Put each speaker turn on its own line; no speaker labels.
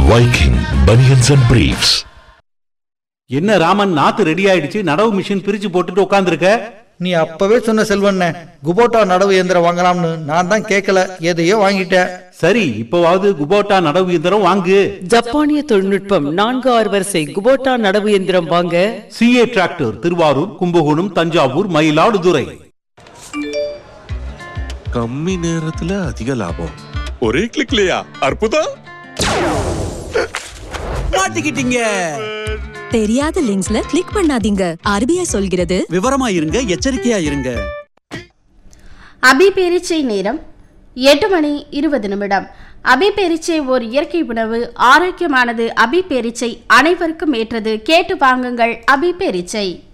Viking Bunions and Briefs.
என்ன ராமன் நாத்து ready ஆயிடுச்சு நடவு மிஷின் பிரிச்சு போட்டுட்டு உட்காந்துருக்க
நீ அப்பவே சொன்ன செல்வண்ணே குபோட்டா நடவு இயந்திரம் வாங்கலாம்னு நான் தான் கேட்கல எதையோ வாங்கிட்டேன்
சரி இப்பவாவது குபோட்டா நடவு இயந்திரம் வாங்கு
ஜப்பானிய தொழில்நுட்பம் நான்கு ஆறு வரிசை குபோட்டா நடவு எந்திரம் வாங்க
சிஏ டிராக்டர் திருவாரூர் கும்பகோணம் தஞ்சாவூர் மயிலாடுதுறை
கம்மி நேரத்துல அதிக லாபம் ஒரே கிளிக்லயா அற்புதம்
மாட்டிக்கிட்டீங்க
தெரியாத லிங்க்ஸ்ல கிளிக் பண்ணாதீங்க ஆர்பிஐ சொல்கிறது
விவரமா இருங்க எச்சரிக்கையா இருங்க
அபி பேரிச்சை நேரம் எட்டு மணி இருபது நிமிடம் அபி பேரிச்சை ஓர் இயற்கை உணவு ஆரோக்கியமானது அபி பேரிச்சை அனைவருக்கும் ஏற்றது கேட்டு வாங்குங்கள் அபி பேரிச்சை